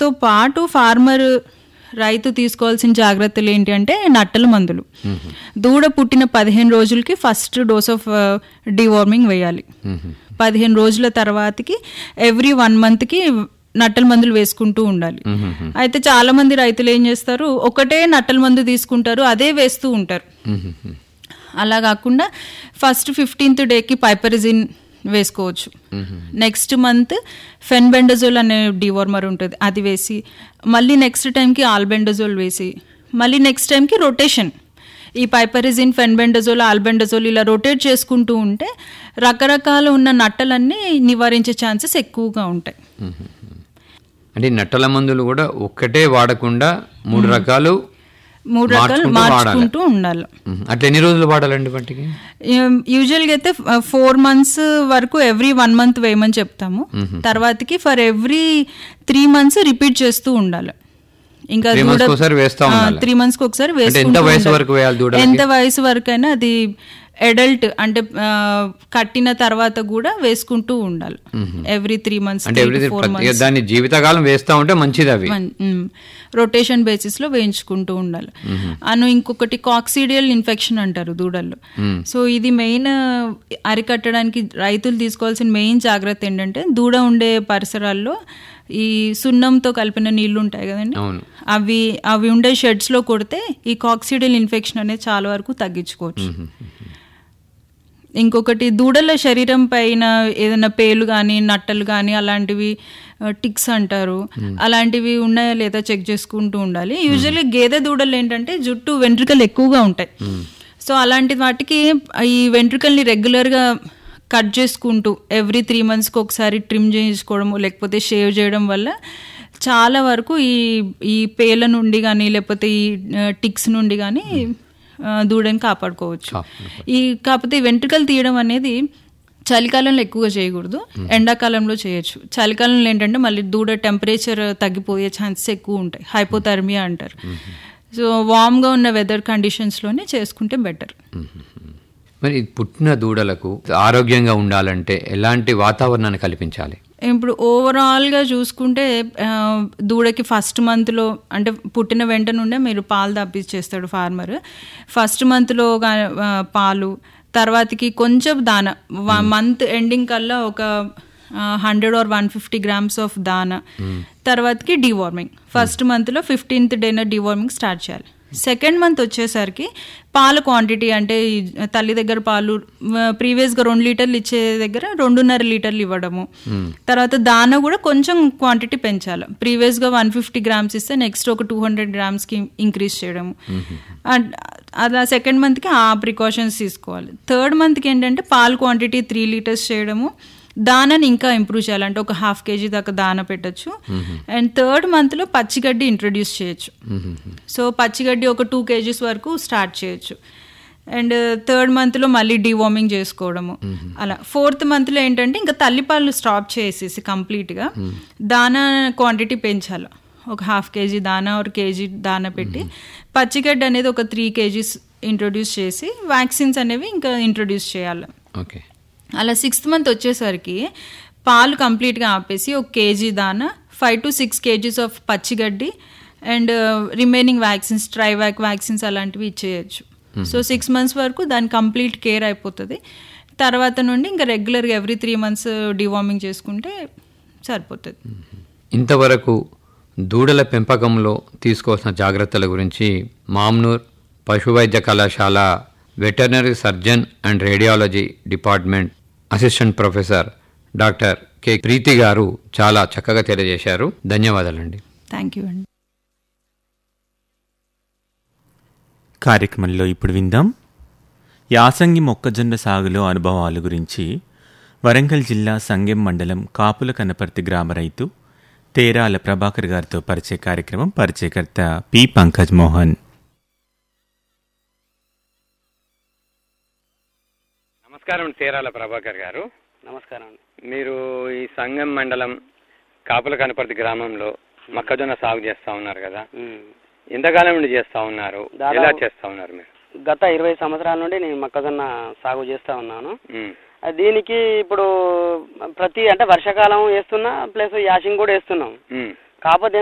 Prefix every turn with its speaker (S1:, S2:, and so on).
S1: తో పాటు ఫార్మర్ రైతు తీసుకోవాల్సిన జాగ్రత్తలు ఏంటి అంటే నట్టల మందులు దూడ పుట్టిన పదిహేను రోజులకి ఫస్ట్ డోస్ ఆఫ్ డివార్మింగ్ వేయాలి పదిహేను రోజుల తర్వాతకి ఎవ్రీ వన్ మంత్కి నట్టల మందులు వేసుకుంటూ ఉండాలి అయితే చాలా మంది రైతులు ఏం చేస్తారు ఒకటే నట్టల మందు తీసుకుంటారు అదే వేస్తూ ఉంటారు అలా కాకుండా ఫస్ట్ ఫిఫ్టీన్త్ డేకి పైపరిజిన్ వేసుకోవచ్చు నెక్స్ట్ మంత్ ఫెన్బెండజోల్ అనే డివార్మర్ ఉంటుంది అది వేసి మళ్ళీ నెక్స్ట్ టైంకి ఆల్బెండజోల్ వేసి మళ్ళీ నెక్స్ట్ టైంకి రొటేషన్ ఈ పైపరిజిన్ ఫెన్బెండజోల్ ఆల్బెండజోల్ ఇలా రొటేట్ చేసుకుంటూ ఉంటే రకరకాల ఉన్న నట్టలన్నీ నివారించే ఛాన్సెస్ ఎక్కువగా ఉంటాయి
S2: అంటే ఈ నట్టల మందులు కూడా ఒక్కటే వాడకుండా మూడు రకాలు
S1: మూడు రకాలు
S2: మార్చుకుంటూ వాడాలి.
S1: మార్చుకుంటూ ఉండాలి
S2: మ్మ్. అట్లా ఎన్ని రోజులు వాడాలండి వాటికి
S1: యూజువల్గా అయితే ఫోర్ మంత్స్ వరకు ఎవ్రీ వన్ మంత్ వేయమని చెప్తాము తర్వాతకి for every three months repeat చేస్తూ ఉండాలి ఇంకా
S2: Three months కి ఒకసారి వేస్తా ఉండాలి.
S1: త్రీ మంత్స్ కి ఒకసారి
S2: అంటే ఎంత
S1: వేసుకుంటూ
S2: వయసు
S1: ఉండాలి.
S2: వరకు వేయాలి దూడలకి?
S1: ఎంత వయసు వరకు అయినా అది అడల్ట్ అంటే ఆ, కట్టిన తర్వాత కూడా వేసుకుంటూ ఉండాలి ఎవ్రీ త్రీ మంత్స్
S2: అంటే ఎవ్రీ
S1: ఫోర్ మంత్స్
S2: దాన్ని జీవితకాలం వేస్తా ఉంటే మంచిది అవి
S1: రొటేషన్ బేసిస్ లో వేయించుకుంటూ ఉండాలి అను ఇంకొకటి కాక్సిడియల్ ఇన్ఫెక్షన్ అంటారు దూడల్లో సో ఇది మెయిన్ అరికట్టడానికి రైతులు తీసుకోవాల్సిన మెయిన్ జాగ్రత్త ఏంటంటే దూడ ఉండే పరిసరాల్లో ఈ సున్నంతో కలిపిన నీళ్లు ఉంటాయి కదండి
S2: అవును
S1: అవి అవి ఉండే షెడ్స్ లో కొడితే ఈ కాక్సిడియల్ ఇన్ఫెక్షన్ అనేది చాలా వరకు తగ్గించుకోవచ్చు ఇంకొకటి దూడల శరీరం పైన ఏదైనా పేలు కానీ నట్టలు కానీ అలాంటివి టిక్స్ అంటారు అలాంటివి ఉన్నాయా లేదా చెక్ చేసుకుంటూ ఉండాలి యూజువల్లీ గేదె దూడలు ఏంటంటే జుట్టు వెంట్రుకలు ఎక్కువగా ఉంటాయి సో అలాంటి వాటికి ఈ వెంట్రుకల్ని రెగ్యులర్గా కట్ చేసుకుంటూ ఎవ్రీ త్రీ మంత్స్కి ఒకసారి ట్రిమ్ చేయించుకోవడము లేకపోతే షేవ్ చేయడం వల్ల చాలా వరకు ఈ ఈ పేల నుండి కానీ లేకపోతే ఈ టిక్స్ నుండి కానీ ఆ, దూడని కాపాడుకోవచ్చు ఈ కాకపోతే ఈ వెంట్రుకలు తీయడం అనేది చలికాలంలో ఎక్కువగా చేయకూడదు ఎండాకాలంలో చేయొచ్చు చలికాలంలో ఏంటంటే మళ్ళీ దూడ టెంపరేచర్ తగ్గిపోయే ఛాన్సెస్ ఎక్కువ ఉంటాయి హైపోథర్మియా అంటారు సో వామ్గా ఉన్న వెదర్ కండిషన్స్లోనే చేసుకుంటే బెటర్
S2: మరి ఈ పుట్టిన దూడలకు ఆరోగ్యంగా ఉండాలంటే ఎలాంటి వాతావరణాన్ని కల్పించాలి
S1: ఇప్పుడు ఓవరాల్గా చూసుకుంటే ఆ, దూడకి ఫస్ట్ మంత్లో అంటే పుట్టిన వెంట నుండే మీరు పాలు తప్పించేస్తాడు ఫార్మర్ ఫస్ట్ మంత్లో గా- ఆ, పాలు తర్వాతకి కొంచెం దాన మంత్ ఎండింగ్ కల్లా ఒక hundred or one fifty grams of దాన తర్వాతకి డివార్మింగ్ ఫస్ట్ మంత్లో ఫిఫ్టీన్త్ డేన డివార్మింగ్ స్టార్ట్ చేయాలి సెకండ్ మంత్ వచ్చేసరికి పాల క్వాంటిటీ అంటే ఈ తల్లి దగ్గర పాలు ప్రీవియస్గా రెండు లీటర్లు ఇచ్చే దగ్గర రెండున్నర లీటర్లు ఇవ్వడము తర్వాత దాన కూడా కొంచెం క్వాంటిటీ పెంచాలి ప్రీవియస్గా వన్ ఫిఫ్టీ గ్రామ్స్ ఇస్తే నెక్స్ట్ ఒక టూ హండ్రెడ్ గ్రామ్స్కి ఇంక్రీజ్ చేయడము అండ్ అలా సెకండ్ మంత్కి ఆ ప్రికాషన్స్ తీసుకోవాలి థర్డ్ మంత్కి ఏంటంటే పాల క్వాంటిటీ త్రీ లీటర్స్ చేయడము దానాన్ని ఇంకా ఇంప్రూవ్ చేయాలంటే ఒక హాఫ్ కేజీ దాకా దాన పెట్టచ్చు అండ్ థర్డ్ మంత్లో పచ్చిగడ్డి ఇంట్రొడ్యూస్ చేయొచ్చు సో పచ్చిగడ్డి ఒక టూ కేజీస్ వరకు స్టార్ట్ చేయొచ్చు అండ్ థర్డ్ మంత్లో మళ్ళీ డివార్మింగ్ చేసుకోవడము అలా ఫోర్త్ మంత్లో ఏంటంటే ఇంకా తల్లిపాలు స్టాప్ చేసేసి కంప్లీట్గా దానా క్వాంటిటీ పెంచాలి ఒక హాఫ్ కేజీ దానా ఒక కేజీ దానా పెట్టి పచ్చిగడ్డి అనేది ఒక త్రీ కేజీస్ ఇంట్రొడ్యూస్ చేసి వ్యాక్సిన్స్ అనేవి ఇంకా ఇంట్రొడ్యూస్ చేయాలి
S2: ఓకే
S1: అలా సిక్స్త్ మంత్ వచ్చేసరికి పాలు కంప్లీట్గా ఆపేసి ఒక కేజీ దానా five to six kgs of పచ్చిగడ్డి and remaining vaccines ట్రైవాక్ vaccines అలాంటివి ఇచ్చేయచ్చు సో సిక్స్ మంత్స్ వరకు దాని కంప్లీట్ కేర్ అయిపోతుంది తర్వాత నుండి ఇంకా రెగ్యులర్గా ఎవ్రీ త్రీ మంత్స్ డివార్మింగ్ చేసుకుంటే సరిపోతుంది
S2: ఇంతవరకు దూడల పెంపకంలో తీసుకోవాల్సిన జాగ్రత్తల గురించి మామ్నూర్ పశువైద్య కళాశాల veterinary surgeon and radiology department assistant professor doctor K Preethi garu చాలా చక్కగా తెలియజేశారు ధన్యవాదాలండి
S1: థ్యాంక్ యూ అండి
S3: కార్యక్రమంలో ఇప్పుడు విందాం యాసంగి మొక్కజొన్న సాగులో అనుభవాల గురించి వరంగల్ జిల్లా సంగెం మండలం కాపుల కనపర్తి గ్రామ రైతు తేరాల ప్రభాకర్ గారితో పరిచయ కార్యక్రమం పరిచయకర్త పి పంకజ్ మోహన్
S4: నమస్కారం తేరాల ప్రభాకర్ గారు
S5: నమస్కారం అండి
S4: మీరు ఈ సంగం మండలం కాపుల కనపర్తి గ్రామంలో మొక్కజొన్న సాగు చేస్తా ఉన్నారు కదా
S5: ఉమ్.
S4: ఎంతకాలం నుండి చేస్తా ఉన్నారు
S5: దాదాపు-
S4: ఎలా చేస్తా ఉన్నారు మీరు
S5: గత ఇరవై సంవత్సరాల నుండి నేను మొక్కజొన్న సాగు చేస్తా ఉన్నాను
S4: ఉమ్.
S5: ఆ, దీనికి ఇప్పుడు ప్రతి అంటే వర్షాకాలం వేస్తున్నా ప్లస్ యాసింగ్ కూడా వేస్తున్నాం
S4: ఉమ్.
S5: కాకపోతే